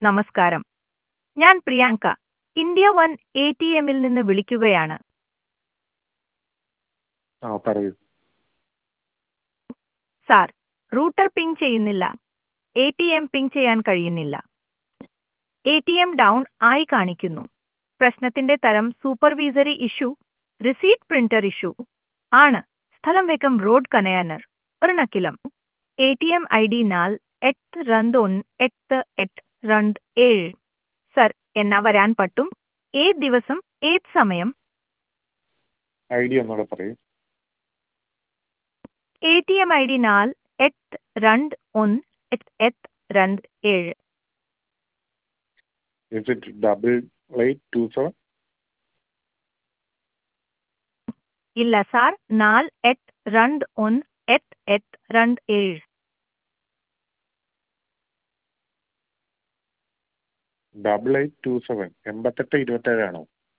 നമസ്കാരം ഞാൻ Priyanka India one A T എമ്മിൽ നിന്ന് വിളിക്കുകയാണ് ആ പറയൂ സാർ റൂട്ടർ പിങ് ചെയ്യുന്നില്ല എ ടി എം പിങ് ചെയ്യാൻ കഴിയുന്നില്ല എ ടി എം ഡൗൺ ആയി കാണിക്കുന്നു പ്രശ്നത്തിന്റെ തരം supervisory issue receipt printer issue ആണ് സ്ഥലം Vaikom road Kanayannur Ernakulam A T M I D നാൽ എട്ട് രണ്ട് ഒന്ന് എട്ട് എട്ട് രണ്ട് ഏഴ് സർ എന്നാ വരാൻ പറ്റും ഏത് ദിവസം ഏത് സമയം ഐ ഡി ഒന്നുകൂടെ പറയൂ A T M I D നാൽ എട്ട് രണ്ട് ഒന്ന് എട്ട് എട്ട് രണ്ട് ഏഴ് is it double eight two seven ഇല്ല സാർ നാല് എട്ട് രണ്ട് ഒന്ന് എട്ട് എട്ട് രണ്ട് ഏഴ് ഡബിൾ എയ്റ്റ് ടു സെവൻ എൺപത്തെട്ട് ഇരുപത്തേഴാണോ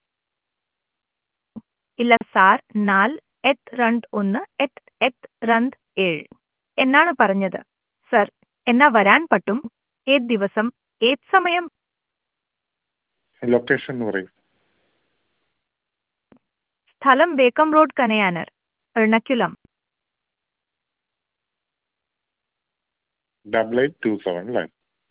ഇല്ല സാർ നാല് എട്ട് രണ്ട് ഒന്ന് എട്ട് എട്ട് രണ്ട് ഏഴ് എന്നാണ് പറഞ്ഞത് സർ എന്നാ വരാൻ പറ്റും ഏത് ദിവസം ഏത് സമയം ലൊക്കേഷൻ എന്ന് പറയൂ സ്ഥലം Vaikom road Kanayannur Ernakulam double eight two seven അല്ലേ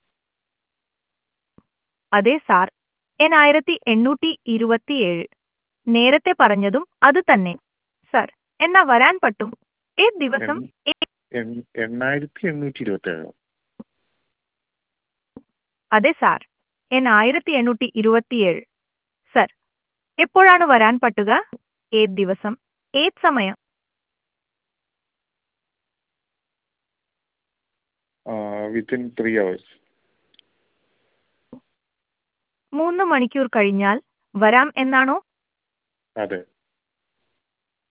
അതെ സാർ എണ്ണായിരത്തി എണ്ണൂറ്റി ഇരുപത്തിയേഴ് നേരത്തെ പറഞ്ഞതും അത് തന്നെ സർ എന്നാ വരാൻ പറ്റും ഏത് ദിവസം ഏ- എൺ- എണ്ണായിരത്തി എണ്ണൂറ്റി ഇരുപത്തേഴോ അതെ സാർ എണ്ണായിരത്തി എണ്ണൂറ്റി ഇരുപത്തിയേഴ് സർ എപ്പോഴാണ് വരാൻ പറ്റുക ഏത് ദിവസം ഏത് സമയം വിത്തിൻ ത്രീ അവേഴ്സ് മൂന്ന് മണിക്കൂർ കഴിഞ്ഞാൽ വരാം എന്നാണോ അതെ